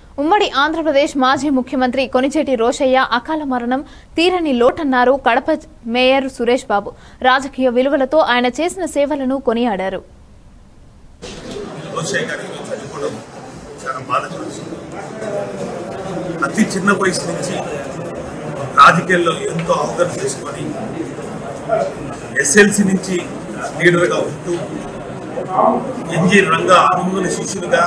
ఉమ్మడి ఆంధ్రప్రదేశ్ మాజీ ముఖ్యమంత్రి కొనిచేటి రోషయ్య అకాల మరణం తీరని లోటన్నారు కడప మేయర్ సురేష్ బాబు రాజకీయ విలువలతో ఆయన చేసిన సేవలను కొనియాడారు రోషయ్య గారి ఈరోజు చనిపోవడం చాలా బాధకరం అతి చిన్న వయసు నుంచి రాజకీయాల్లో ఎంతో అవగాహన చేసుకొని ఎస్ఎల్సి నుంచి లీడర్గా ఉంటూ ఎన్జి రంగ అనుగుణ శిష్యులుగా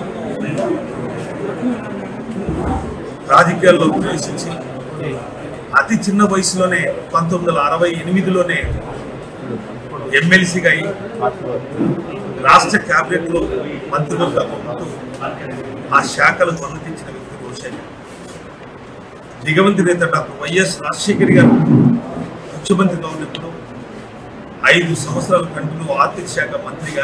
రాజకీయాల్లో ప్రవేశించి అతి చిన్న వయసులోనే పంతొమ్మిది వందల అరవై ఎనిమిదిలోనే ఎమ్మెల్సీగా అయి రాష్ట్ర క్యాబినెట్ లో మంత్రివర్గంగా ఉంటూ ఆ శాఖలకు అనుమతించిన వ్యక్తి రోషయ్య దిగవంతి నేత డాక్టర్ వైఎస్ రాజశేఖర్ గారు ముఖ్యమంత్రిగా ఉన్నప్పుడు ఐదు సంవత్సరాలు కంటిన్యూ ఆర్థిక శాఖ మంత్రిగా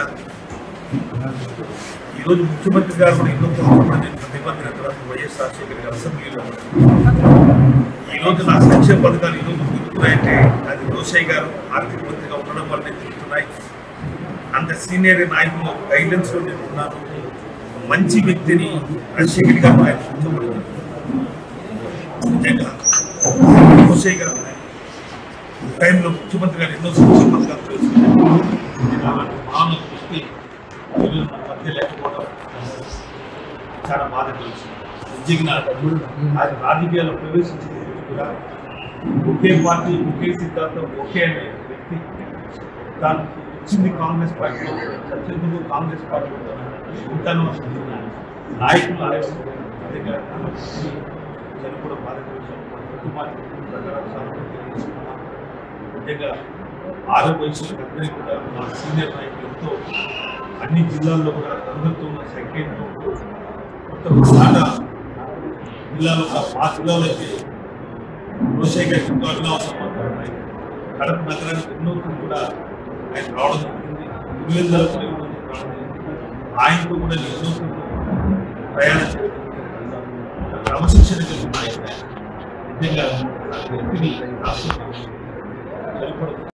ఈరోజు ముఖ్యమంత్రి గారు కూడా ఎన్నో తోడ్పడిన దిగవంతి నేత డాక్టర్ వైఎస్ రాజశేఖర్ గారు అసెంబ్లీలో ఈ రోజు నా సంక్షేమ పథకాలు ఈ రోజు తిరుగుతున్నాయంటే అది రోషయ్య గారు ఆర్థిక మంత్రిగా ఉండడం వల్లనే తిరుగుతున్నాయి అంత సీనియర్ నాయకులు గైడెన్స్ లో చెప్తున్నాను మంచి వ్యక్తిని రాజశేఖర్ గారు ఆయన కూర్చోబడింది నిజంగా రోషయ్య గారు టైంలో ముఖ్యమంత్రి గారు ఎన్నో సంక్షేమ పథకాలు ప్రవేశించారు అలాంటి మానవ వ్యక్తి ఈరోజు మన మధ్య లేకపోవడం చాలా బాధ కలిగింది నిజంగా ఆయన రాజకీయాల్లో ప్రవేశించిన రోజు కూడా ఒకే పార్టీ ఒకే సిద్ధాంతం ఒకే అనే వ్యక్తి తాను వచ్చింది కాంగ్రెస్ పార్టీ సత్యంలో కాంగ్రెస్ పార్టీ ఉంటాను నాయకులు ఆలోచన నిజంగా చనిపోవడం బాధ కలిగింది కుటుంబానికి ప్రకారం సానుభూతి తెలియజేస్తున్నాను. నిజంగా ఆరో వయసులో అందరికీ కూడా మా సీనియర్ నాయకులు ఎంతో అన్ని జిల్లాల్లో కూడా అందరితో ఉన్న సంఖ్యతో కొత్త చాలా జిల్లాలో ఒక మా జిల్లాలో అయితే రోషయ్య గారి ఎంతో అభినవసరం ఉన్నాయి కడప నగరానికి ఎన్నో కూడా ఆయన రావడం జరిగింది పులివెందుల కూడా ఎన్నో రావడం జరిగింది ఆయనతో కూడా నేను ఎన్నో ప్రయాణం చేయడం జరిగింది. క్రమశిక్షణ కలిగిన నాయకుడు ఆయన. నిజంగా ఆ వ్యక్తిని రాష్ట్రం చనిపోవడం